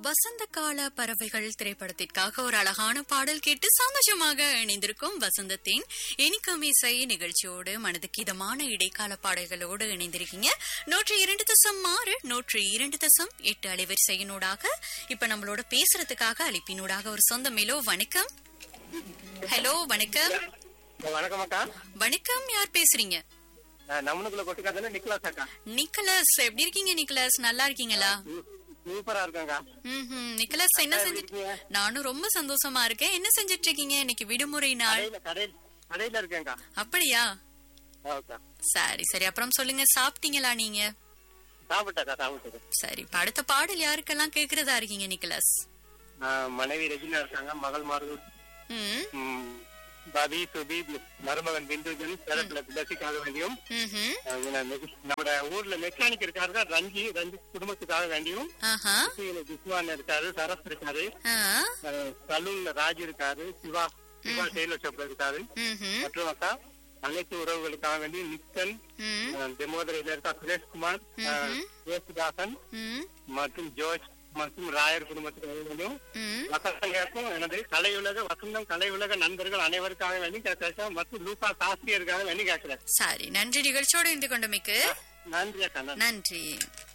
வசந்த கால பறவைகள் திரைப்படத்திற்காக ஒரு அழகான பாடல் கேட்டு சந்தோஷமாக இணைந்திருக்கும் வசந்தத்தின் இனிக்கமிசை நிகழ்ச்சியோடு மனதுக்கு இதமான இடைக்கால பாடல்களோடு இணைந்திருக்கீங்க நூற்றி இரண்டு தசம் ஆறு நூற்றி இரண்டு தசம் எட்டு அலைவரிசையினூடாக இப்ப நம்மளோட பேசுறதுக்காக அழைப்பினூடாக ஒரு சொந்த மேலோ வணக்கம் ஹலோ வணக்கம் வணக்கம் அக்கா வணக்கம் யார் பேசுறீங்க நான் நம்மனுக்குள்ள கொட்டுக்காதுல நிக்கலாஸ் அக்கா நிக்கலஸ் எப்படி இருக்கீங்க நிக்கலஸ் நல்லா இருக்கீங்களா சூ- சூப்பரா இருக்கேங்க ம்ஹும். நிக்கலஸ் என்ன செஞ்சுட்டு இருக்கீங்க? நானும் ரொம்ப சந்தோஷமா இருக்கேன் என்ன செஞ்சுட்டு இருக்கீங்க இன்னைக்கு விடுமுறை நாள் கடையில கடையில கடையில இருக்கேங்க அப்படியா ஓகே சரி சரி அப்புறம் சொல்லுங்க சாப்பிட்டீங்களா நீங்க சாப்பிட்டாக்கா சாப்பிட்டது சரி இப்ப அடுத்த பாடல் யாருக்கெல்லாம் கேக்குறதா இருக்கீங்க நிக்கலஸ் ஆஹ் மனைவி ரெஜினா இருக்காங்க மகள் மாறு ம் பவி சுபி மருமகன் பிந்துஜன் பேரத்துல பிளஸிக்காக வேண்டியும் ம்ஹும். ஆஹ் இங்க மெ- நம்ம ஊர்ல மெக்கானிக் இருக்காரு ரஞ்சி ரஞ்சி குடும்பத்துக்காக வேண்டியும் ஆஹா கீழே விஸ்வான் இருக்காரு சரஸ் இருக்காரு ஆ. ஆஹ் சலூன்ல ராஜ் இருக்காரு சிவா சிவா டெய்லர் ஷாப்ல இருக்காரு ம்ஹும். மற்றும் அக்கா அனைத்து உறவுகளுக்காக வேண்டி நிக்கன் ம். தெமோதரையில இருக்கா சுரேஷ்குமார் ம்ஹும். யேசுதாசன் ம். மற்றும் ஜோர்ஜ் மற்றும் ராயர் குடும்பத்தினர்களும் ம். வசந்தங்களுக்கும் எனது கலையுலக வசந்தம் கலையுலக நண்பர்கள் அனைவருக்காக வேண்டி கேட்கிறேன் மற்றும் லூகா சாஸ்திரியருக்காக வேண்டி கேட்கிறேன் சரி நன்றி நிகழ்ச்சியோடு இருந்து கொண்டமைக்கு நன்றி அக்கா நன்றி நன்றி